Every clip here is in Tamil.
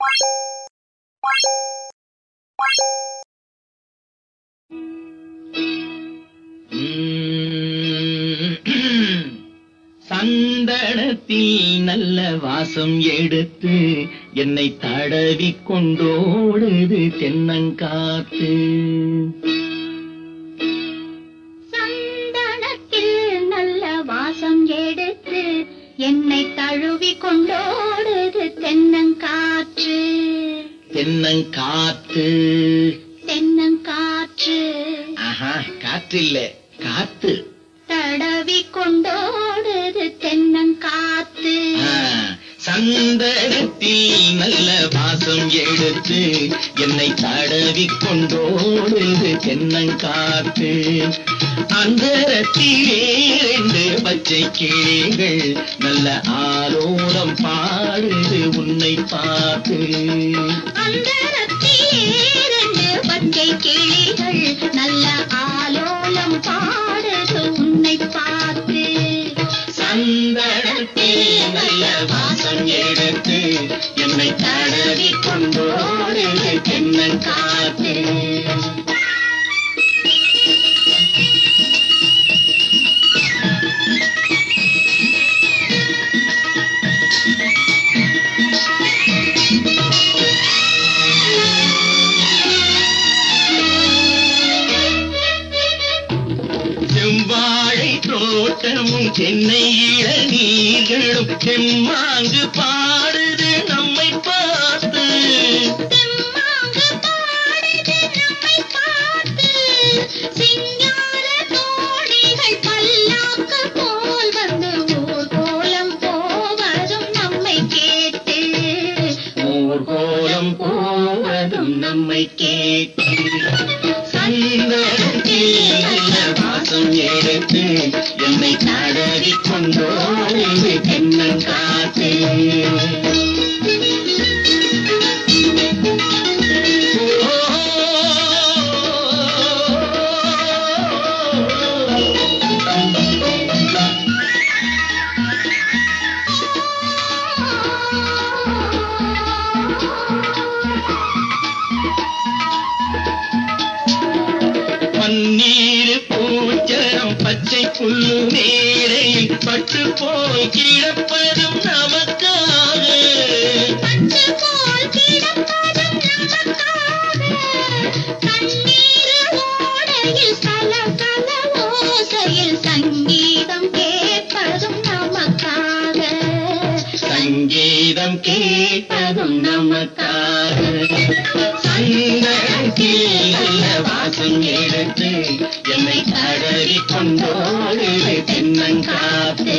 உம். சந்தனத்தில் நல்ல வாசம் எடுத்து என்னை தடவி கொண்டோடுது தென்னங்காத்து சந்தனத்தில் நல்ல வாசம் எடுத்து என்னை தழுவி கொண்டோடுது தென்னங்காற்று தென்னங்காத்து தென்னங்காற்று ஆஹா காற்று இல்ல காத்து தடவி கொண்டோடுது தென்னங்காத்து ஆ, சந்தனத்தில் நல்ல வாசம் எடுத்து என்னை தடவி கொண்டோடுது தென்னங்காத்து அந்தரத்திலே ரெண்டு பச்சை கிளிகள் நல்ல ஆலோலம் பாடுது உன்னை பார்த்து அந்தரத்திலே ரெண்டு பச்சை கிளிகள் நல்ல ஆலோலம் பாடுது உன்னை பார்த்து சந்தனத்தில் நல்ல வாசம் எடுத்து என்னை தடவி கொண்டோடுது தென்னங்காத்து செவ்வாழை தோட்டமும் சென்னை இளநீர்களும் செம்மாங்கு பாடுது நம்மை பார்த்து தெம்மாங்கு பாடுது நம்மை பார்த்து சிங்கார தோணிகள் பல்லாக்கு போல் வந்து ஊர்கோலம் போவதும் நம்மை கேட்டு ஊர்கோலம் போவதும் நம்மை கேட்டு சந்தனத்தில் நல்ல வாசம் எடுத்து என்னை தடவி கொண்டோடு தென்னன் காத்து பன்னீர் பூச்சரம் பச்சை புல்லு மேடையில் பட்டு போய் கிடப்பதும் நமக்காக பட்டு போல் கிடப்பதும் நமக்காக கண்ணீர் ஓடையில் கல கல ஓசையில் சங்கீதம் கேட்பதும் நமக்காக சங்கீதம் கேட்டதும் நமக்காக சந்தனத்தில் நல்ல வாசம் எடுத்து என்னை தடவி கொண்டோடு தென்னங்காத்து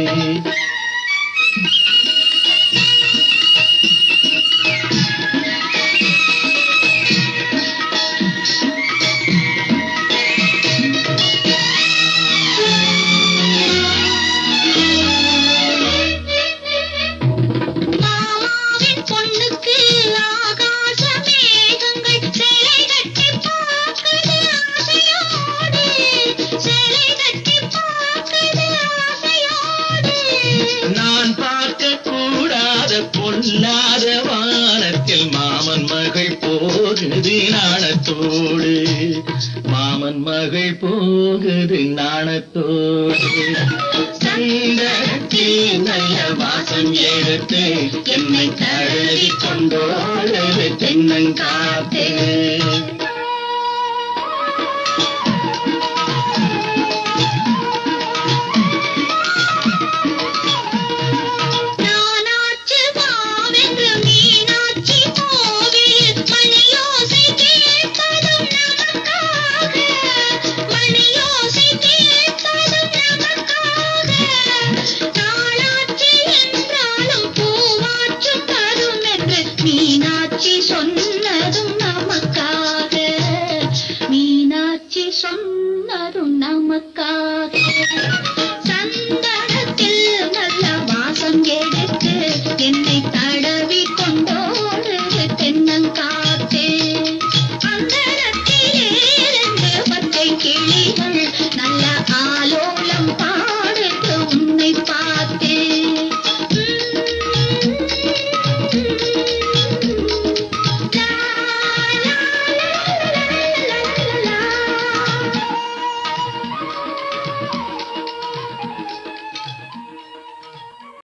மாமாவின் பொண்ணுக்கு ஆகாச மேகங்கள் சிலை கட்டி பார்க்குது ஆசையோடு சிலை கட்டி பார்க்குது ஆசையோடு நான் பார்க்க கூடாத பொல்லாத வானத்தில் மாமன் மகள் போகுது நாணத்தோடு மாமன் மகள் போகுது நாணத்தோடு சந்தனத்தில் நல்ல வாசம் எடுத்து என்னை தழுவி கொண்டோடு தென்னங்காத்து